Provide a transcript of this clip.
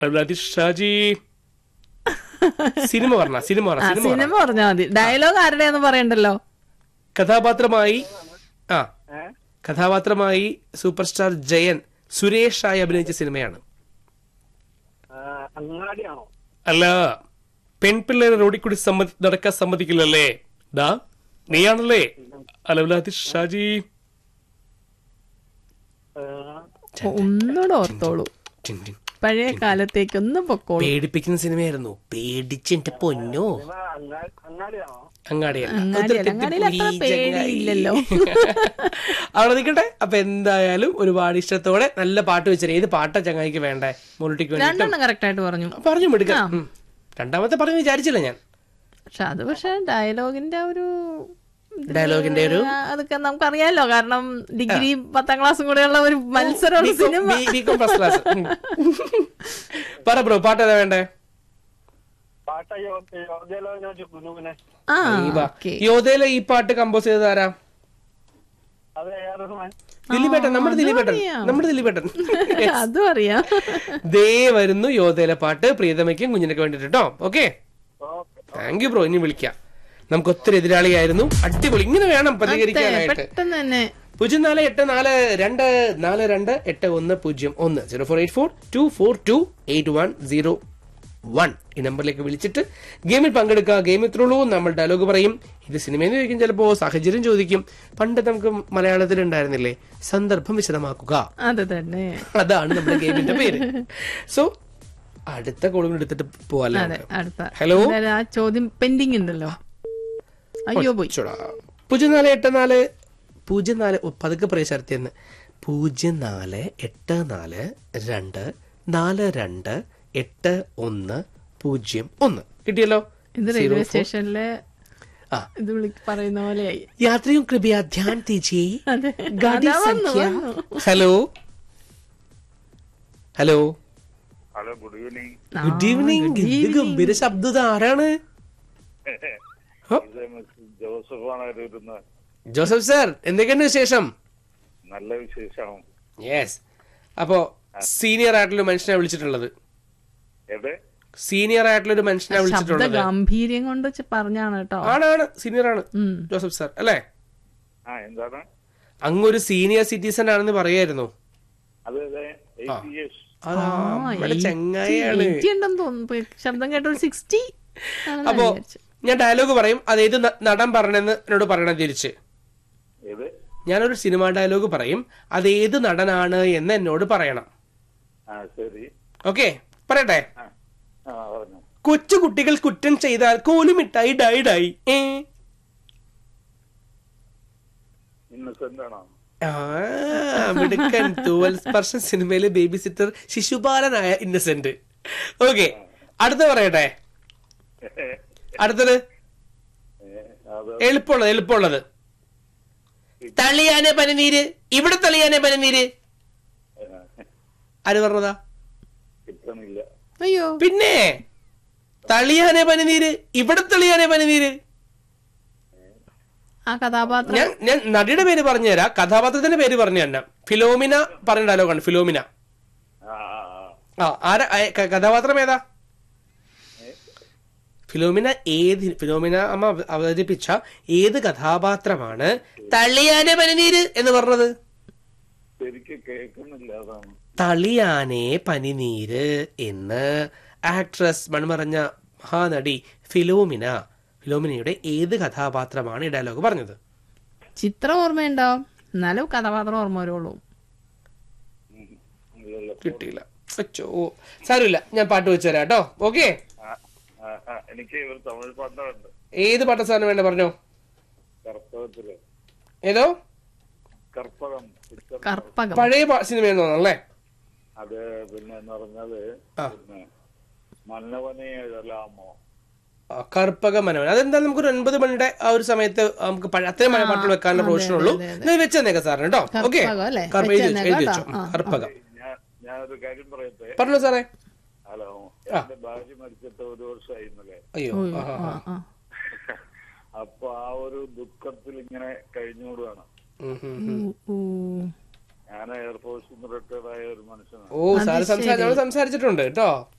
Abdul Shaji cinema പറഞ്ഞ cinema പറഞ്ഞ ആ സിനിമ പറഞ്ഞ സിനിമ പറഞ്ഞാൽ മതി ഡയലോഗ് ആരുടെയെന്ന് പറയണ്ടല്ലോ കഥാപാത്രമായി ആ കഥാപാത്രമായി സൂപ്പർ സ്റ്റാർ ജയൻ സുരേഷായി അഭിനയിച്ച സിനിമയാണ് അങ്ങാടിയാണോ അല്ല പെൺപിള്ളേരെ റോഡിൽ കൂടി സമ്മതി നടക്കാൻ സമ്മതിക്കില്ലല്ലേ ദാ നീയാണല്ലേ അലവലാതി ഷാജി ഒന്നുകൂടെ ഓർത്തോളൂ ടിൻ ടിൻ. പഴയ കാലത്തേക്ക് ഒന്ന് പൊക്കോളൂ പേടിപ്പിക്കുന്ന സിനിമയായിരുന്നു പേടിച്ചെന്റെ പൊന്നോ അങ്ങാടിയാണോ അങ്ങാടിയല്ല അങ്ങാടിയല്ല. ഒത്തിരി അങ്ങാടിയിൽ അത്ര തെറ്റിപ്പോയി, ചങ്ങായി. പേടിയില്ലല്ലോ. അവിടെ നിൽക്കട്ടെ അപ്പൊ എന്തായാലും ഒരുപാട് ഇഷ്ടത്തോടെ നല്ല പാട്ട് വെച്ചത് ഏത് പാട്ടാ ചങ്ങായിക്ക് വേണ്ടേ മോളിട്ടിക്ക് വേണ്ടി രണ്ടെണ്ണം കറക്റ്റ് ആയിട്ട് പറഞ്ഞു പറഞ്ഞു എടുക്കാം ഉം. രണ്ടാമത്തെ പറഞ്ഞു വിചാരിച്ചില്ല ഞാൻ പക്ഷെ അത് പക്ഷെ ഡയലോഗിന്റെ ഒരു ഡയലോഗിന്റെ ഒരു ആ, അതൊക്കെ നമുക്കറിയാലോ കാരണം ഡിഗ്രി പത്താം ക്ലാസ്സും കൂടെയുള്ള ഒരു മത്സരമാണ് സിനിമ ബികോം ഫസ്റ്റ് ക്ലാസ് പറ ബ്രോ പാട്ട് ഏതാ വേണ്ടേ പാട്ട യോഗ്യലോചന ഗുനുവിനെ ആ ഈ വാ. ഓക്കെ യോധയിലെ ഈ പാട്ട് കമ്പോസ് ചെയ്തത് ആരാ അത് എ ആർ റഹ്മാൻ ദിലീപേട്ടൻ നമ്മുടെ അതും ദിലീപേട്ടൻ അറിയാം. നമ്മുടെ ദിലീപേട്ടൻ അതും അറിയാം ദേ വരുന്നു യോധയിലെ പാട്ട് പ്രീതമയ്ക്കും കുഞ്ഞിനൊക്കെ വേണ്ടിട്ട് കേട്ടോ okay okay thank you bro ഇനി വിളിക്കാം നമുക്ക് ഒത്തിരി എതിരാളിയായിരുന്നു അടിപൊളി ഇങ്ങനെ വേണം പ്രതികരിക്കാനായിട്ട് പെട്ടെന്ന് തന്നെ പൂജ്യം നാല് എട്ട് നാല് രണ്ട് നാല് രണ്ട് എട്ട് ഒന്ന് പൂജ്യം ഒന്ന് zero four eight four two four two eight one zero one ഈ നമ്പറിലേക്ക് വിളിച്ചിട്ട് ഗെയിമിൽ പങ്കെടുക്കുക ഗെയിം ഇത്രയുള്ളൂ നമ്മൾ ഡയലോഗ് പറയും ഇത് സിനിമയെന്ന് ചോദിക്കും ചിലപ്പോ സാഹചര്യം ചോദിക്കും പണ്ട് നമുക്ക് മലയാളത്തിൽ ഉണ്ടായിരുന്നില്ലേ സന്ദർഭം വിശദമാക്കുക അത് തന്നെ അതാണ് നമ്മുടെ ഗെയിമിന്റെ പേര് സോ അടുത്ത കോളുകൾ എടുത്തിട്ട് പോവാല്ലേ അതെ നമുക്ക്? അടുത്ത ഹലോ എന്തായാലും ആ ചോദ്യം പെൻഡിങ് ഉണ്ടല്ലോ അയ്യോ പോയി ചുടാ. പൂജ്യം നാല് എട്ട് നാല് പൂജ്യം നാല് ഓ, പതുക്കെ പ്രേശർത്തിയെന്ന് പൂജ്യം നാല് എട്ട് നാല് രണ്ട് നാല് രണ്ട് എട്ട് ഒന്ന് പൂജ്യം ഒന്ന് കിട്ടിയല്ലോ ഇത് റെയിൽവേ സ്റ്റേഷനിലെ ആ ഇത് വിളി പറയുന്ന പോലെയായി യാത്രയും കൃപയ ധ്യാൻ തീജി അതെ ഗാഡി അതാ വന്നു, സംഖ്യ വന്നു. Hello hello hello good evening ആ, ഗുഡ് ഈവനിങ് good ഇത് evening. ഗംഭീര ശബ്ദം ആരാണ് ഹോ, ഇത് മിസ് ജോസഫാണ് വരുന്നത് ജോസഫ് സാർ എന്തൊക്കെയുണ്ട് വിശേഷം നല്ല വിശേഷം യെസ് അപ്പോ സീനിയർ ആയിട്ടുള്ള മനുഷ്യനെ വിളിച്ചിട്ടുള്ളത് എവിടെ സീനിയർ ആയിട്ടുള്ള ഒരു മനുഷ്യനെ ശബ്ദ വിളിച്ചിട്ടുള്ളത് ഗാംഭീര്യം കൊണ്ട് ചെ- പറഞ്ഞാണ് കേട്ടോ ആണാണ് സീനിയർ ആണ് ഉം. ജോസഫ് സാർ അല്ലേ ആ എന്താണ് അങ്ങൊരു സീനിയർ സിറ്റിസൺ ആണെന്ന് പറയായിരുന്നു അത് എയ്റ്റി ഇയേഴ്സ് അതാ ആ, നമ്മുടെ 80 ചെങ്ങായാണ് 80 ഉണ്ടെന്ന് തോന്നുന്നു ഇപ്പൊ ശബ്ദം കേട്ട ഒരു സിക്സ്റ്റി അപ്പോ ഞാൻ ഡയലോഗ് പറയും അത് ഏത് ന- നടൻ പറഞ്ഞെന്ന് എന്നോട് പറയണം തിരിച്ച് ഏത് ഞാനൊരു സിനിമ ഡയലോഗ് പറയും അത് ഏത് നടനാണ് എന്ന് എന്നോട് പറയണം ആ ശരി ഓക്കെ പറയട്ടെ ആ ആ പറഞ്ഞു കൊച്ചു കുട്ടികൾ കുറ്റം ചെയ്താൽ കോലുമിട്ടായി ഡൈ ഡൈ ഏ ഇന്നസെന്റ് ആണോ ആ, മിടുക്കൻ തൂവൽ സ്പർശൻ സിനിമയിലെ ബേബി സിറ്റർ ശിശുപാലനായ ഇന്നസെന്റ് ഓക്കെ അടുത്ത പറയട്ടെ അടുത്തത് ഏ, അത് എളുപ്പമുള്ളത് എളുപ്പമുള്ളത് തളിയാനെ പനിനീര് ഇവിടെ തളിയാനെ പനിനീര് ആര് പറഞ്ഞതാ കിട്ടണില്ല അയ്യോ പിന്നെ തളിയാനെ പനിനീര് ഇവിടെ തളിയാനെ പനിനീര് ആ കഥാപാത്രം ഞാൻ ഞാൻ നടിയുടെ പേര് പറഞ്ഞുതരാം കഥാപാത്രത്തിന്റെ പേര് പറഞ്ഞു തന്നെ ഫിലോമിന പറഞ്ഞ ഡയലോഗാണ് ഫിലോമിന ആ ആ ആ ആ ആരാ ആ, ക- കഥാപാത്രം ഏതാ ഫിലോമിന ഏത് ഫിലോമിന അമ്മ അവ- അവതരിപ്പിച്ച ഏത് കഥാപാത്രമാണ് തള്ളിയാനെ പനിനീര് എന്ന് പറഞ്ഞത് ശരിക്ക് കേൾക്കുന്നില്ല അതാണ് തളിയാനെ പനിനീര് എന്ന് ആക്ട്രസ് മൺമറഞ്ഞ മഹാനടി ഫിലോമിന ഫിലോമിനയുടെ ഏത് കഥാപാത്രമാണ് ഈ ഡയലോഗ് പറഞ്ഞത് ചിത്രം ഓർമ്മയുണ്ടോ എന്നാലും കഥാപാത്രം ഓർമ്മ വരുള്ളൂ ഇല്ലല്ലോ കിട്ടിയില്ല അച്ചോ സാരമില്ല ഞാൻ പാട്ട് വെച്ചു തരാം കേട്ടോ ഓക്കെ ആ, ആ, ആ, എനിക്ക് ഒരു തമിഴ് പാട്ടുണ്ട് ഏത് പാട്ട സാധനം വേണ്ട പറഞ്ഞോ കർപ്പകത്തില് ഏതോ കർപ്പകം പിക്ചർ കർപ്പകം പഴയ പാ- സിനിമയെന്ന് തോന്നല്ലേ അത് പിന്നെ എന്ന് പറഞ്ഞത് ആ. പിന്നെ മന്നവനെ എഴലാമോ ആ, കറുപ്പക മനോഹരൻ അതെന്താ നമുക്ക് ഒരു ഒൻപത് മണിയുടെ ആ ഒരു സമയത്ത് നമുക്ക് പഴ- അത്രയും മഴ പാട്ടുകൾ വെക്കാനുള്ള പ്രൊവിഷൻ ഉള്ളൂ നിങ്ങൾ വെച്ചേക്കാം സാറിന് കേട്ടോ ഓക്കെ കറുപ്പകം അല്ലേ? എഴുതി വെച്ചു വെച്ചേന്നേക്കാം എഴുതി വെച്ചു കേട്ടോ. ആ, കറുപ്പകം ഞാൻ ഞാനൊരു കാര്യം പറയട്ടെ പറഞ്ഞോ സാറേ ഹലോ എന്റെ ഭാര്യ മരിച്ചിട്ട് ഒരു വർഷമായി ഇന്നലെ അയ്യോ ഉം, ആ, ആ, ആ, ആ. ആ. അപ്പൊ ആ ഒരു ദുഃഖത്തിൽ ഇങ്ങനെ കഴിഞ്ഞുകൂടുകയാണ് ഉം, ഉം, ഉം. ഊ, ഊ. ഞാൻ എയർഫോഴ്സിൽ നിന്ന് റിട്ടയർഡ് ആയ ഒരു മനുഷ്യനാണ് ഓ സാറ് സംസാരിച്ച് നമ്മൾ സംസാരിച്ചിട്ടുണ്ട് കേട്ടോ